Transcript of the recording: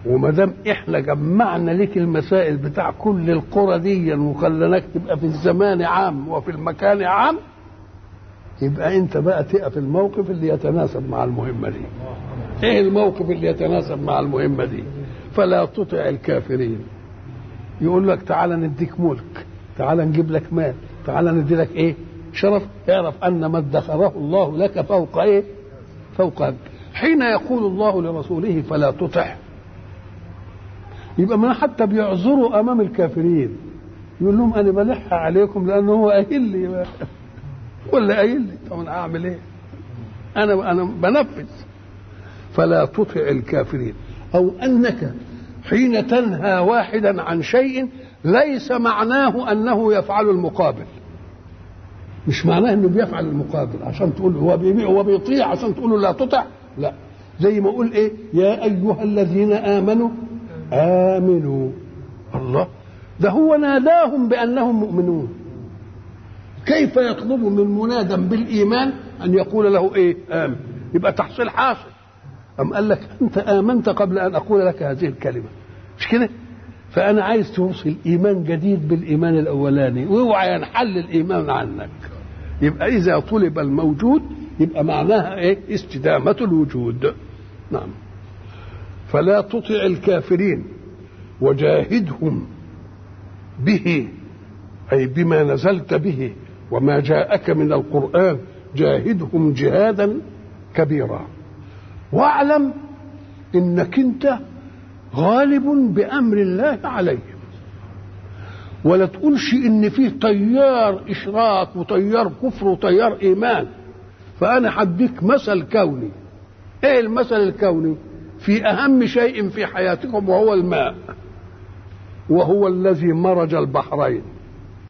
وما دام احنا جمعنا لك المسائل بتاع كل القرى دي وخليناك تبقى في الزمان عام وفي المكان عام يبقى انت بقى تقف الموقف اللي يتناسب مع المهمه دي ايه الموقف اللي يتناسب مع المهمه دي فلا تطع الكافرين يقول لك تعالى نديك ملك تعالى نجيب لك مال تعالى ندي لك ايه شرف اعرف ان ما ادخره الله لك فوق ايه فوق حين يقول الله لرسوله فلا تطع يبقى ما حتى بيعذروا امام الكافرين يقول لهم انا بلح عليكم لانه هو قايل لي ولا قايل لي طب انا اعمل ايه انا انا بنفذ فلا تطع الكافرين او انك حين تنهى واحدا عن شيء ليس معناه انه يفعل المقابل مش معناه انه بيفعل المقابل عشان تقول هو بيبيع هو بيطيع عشان تقول له لا تطع لا زي ما اقول ايه يا ايها الذين امنوا امنوا الله ده هو ناداهم بانهم مؤمنون كيف يطلب من منادى بالايمان ان يقول له ايه امن يبقى تحصيل حاصل ام قال لك انت امنت قبل ان اقول لك هذه الكلمه مش كده فانا عايز توصل ايمان جديد بالايمان الاولاني واوعى ينحل الايمان عنك يبقى اذا طلب الموجود يبقى معناها ايه استدامه الوجود نعم فلا تطع الكافرين وجاهدهم به اي بما نزلت به وما جاءك من القران جاهدهم جهادا كبيرا واعلم انك انت غالب بامر الله عليهم ولا تقولش ان فيه تيار اشراك وتيار كفر وتيار ايمان فانا هديك مثل كوني ايه المثل الكوني في اهم شيء في حياتكم وهو الماء وهو الذي مرج البحرين